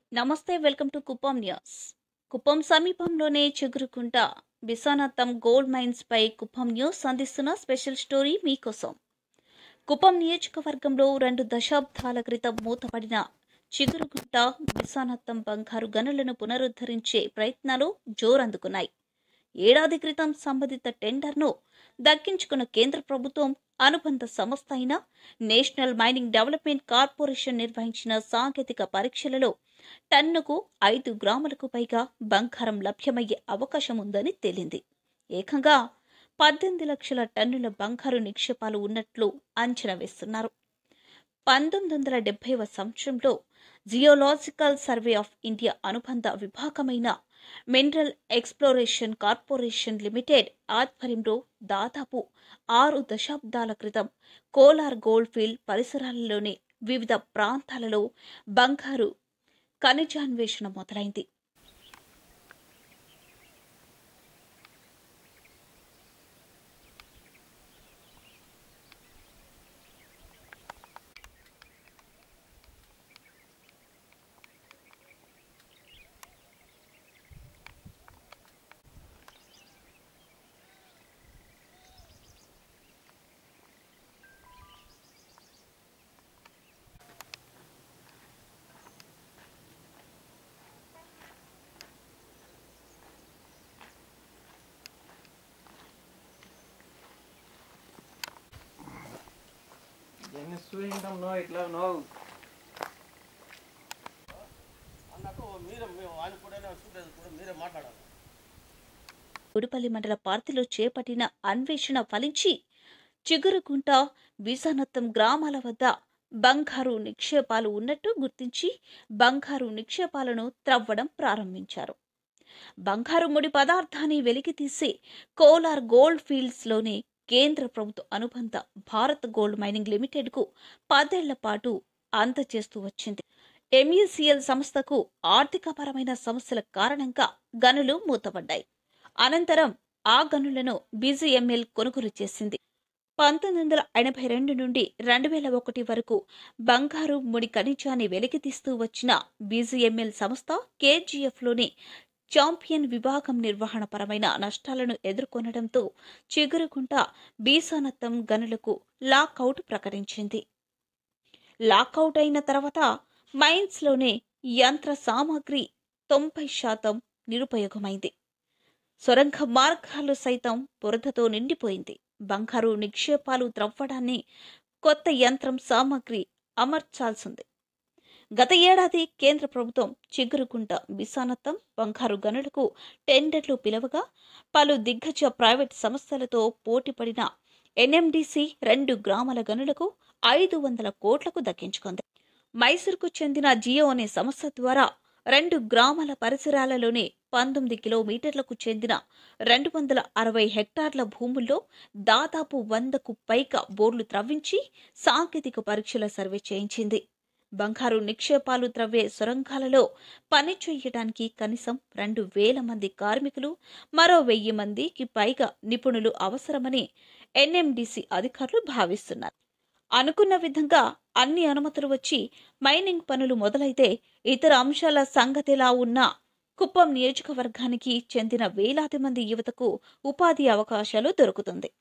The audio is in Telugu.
నమస్తే welcome to Kuppam news Kuppam సమీపంలోనే చిగురుకుంట బిసానత్తం గోల్డ్ మైన్స్ పై కుప్పం న్యూస్ అందిస్తున్న స్పెషల్ స్టోరీ మీకోసం కుప్పం నియోజకవర్గంలో రెండు దశాబ్దాల క్రితం మూతపడిన చిగురుగుట్ట బిసానత్తం బంగారు గనులను పునరుద్ధరించే ప్రయత్నాలు జోరందుకున్నాయి ఏడాది క్రితం సంబంధిత టెండర్ను దక్కించుకున్న కేంద్ర ప్రభుత్వం అనుబంధ సంస్థ అయిన నేషనల్ మైనింగ్ డెవలప్మెంట్ కార్పొరేషన్ నిర్వహించిన సాంకేతిక పరీక్షలలో టన్నుకు ఐదు గ్రాములకు పైగా బంగారం లభ్యమయ్యే అవకాశం ఉందని తేలింది ఏకంగా పద్దెనిమిది లక్షల టన్నుల బంగారు నిక్షేపాలు ఉన్నట్లు అంచనా వేస్తున్నారు పంతొమ్మిది వందల డెబ్బైవ సంవత్సరంలో జియోలాజికల్ సర్వే ఆఫ్ ఇండియా అనుబంధ విభాగమైన మినరల్ ఎక్స్ప్లోరేషన్ కార్పొరేషన్ లిమిటెడ్ ఆధ్వర్యంలో దాదాపు ఆరు దశాబ్దాల క్రితం కోలార్ గోల్డ్ ఫీల్డ్ పరిసరాలలోని వివిధ ప్రాంతాలలో బంగారు ఖనిజాన్వేషణ మొదలైంది ఎన్ని చూసింటాం నో ఇట్లా నో అన్నట్టు మీరే మేము ఆయన కూడా చూడలేదు కూడా మీరే మాట్లాడాలి ఉడుపల్లి మండల పార్టీలో చేపట్టిన అన్వేషణ ఫలించి చిగురుకుంట విసానత్తం గ్రామాల వద్ద బంగారు నిక్షేపాలు ఉన్నట్టు గుర్తించి బంగారు నిక్షేపాలను త్రవ్వడం ప్రారంభించారు బంగారు ముడి పదార్థాన్ని వెలికితీసి కోలార్ గోల్డ్ ఫీల్డ్స్లోని కేంద్ర ప్రభుత్వ అనుబంధ భారత్ గోల్డ్ మైనింగ్ లిమిటెడ్కు పదేళ్ల పాటు అందజేస్తూ వచ్చింది ఎంఈసిఎల్ సంస్థకు ఆర్థికపరమైన సమస్యల కారణంగా గనులు మూతపడ్డాయి అనంతరం ఆ గనులను బీజీఎంఎల్ కొనుగోలు చేసింది పంతొమ్మిది వందల ఎనభై రెండు నుండి రెండు వేల ఒకటి వరకు బంగారు ముడి ఖనిజాన్ని వెలికితీస్తూ వచ్చిన బీజీఎంఎల్ సంస్థ కేజీఎఫ్లోని చాంపియన్ విభాగం నిర్వహణపరమైన నష్టాలను ఎదుర్కొనడంతో చిగురుకుంట బీసానత్తం గనులకు లాకౌట్ ప్రకటించింది లాకౌట్ అయిన తర్వాత మైన్స్లోనే యంత్ర సామాగ్రి తొంభై శాతం నిరుపయోగమైంది సొరంగ మార్గాలు సైతం బురదతో నిండిపోయింది బంగారు నిక్షేపాలు త్రవ్వడాన్ని కొత్త యంత్రం సామాగ్రి అమర్చాల్సింది గత ఏడాది కేంద్ర ప్రభుత్వం చిగురుకుంట బిసానత్తం బంగారు గనులకు టెండర్లు పిలవగా పలు దిగ్గజ ప్రైవేట్ సంస్థలతో పోటీపడిన ఎన్ఎండిసి రెండు గ్రామాల గనులకు ఐదు వందల కోట్లకు దక్కించుకుంది మైసూర్కు చెందిన జియో అనే సంస్థ ద్వారా రెండు గ్రామాల పరిసరాలలోని పంతొమ్మిది కిలోమీటర్లకు చెందిన రెండు వందల అరవై హెక్టార్ల భూముల్లో దాదాపు వందకు పైగా బోర్లు త్రవ్వించి సాంకేతిక పరీక్షల సర్వే చేయించింది బంగారు నిక్షేపాలు త్రవ్వే సొరంగాలలో పని చేయడానికి కనీసం రెండు వేల మంది కార్మికులు మరో వెయ్యి మందికి పైగా నిపుణులు అవసరమని ఎన్ఎండిసి అధికారులు భావిస్తున్నారు అనుకున్న విధంగా అన్ని అనుమతులు వచ్చి మైనింగ్ పనులు మొదలైతే ఇతర అంశాల సంగతిలా ఉన్న కుప్పం నియోజకవర్గానికి చెందిన వేలాది మంది యువతకు ఉపాధి అవకాశాలు దొరుకుతుంది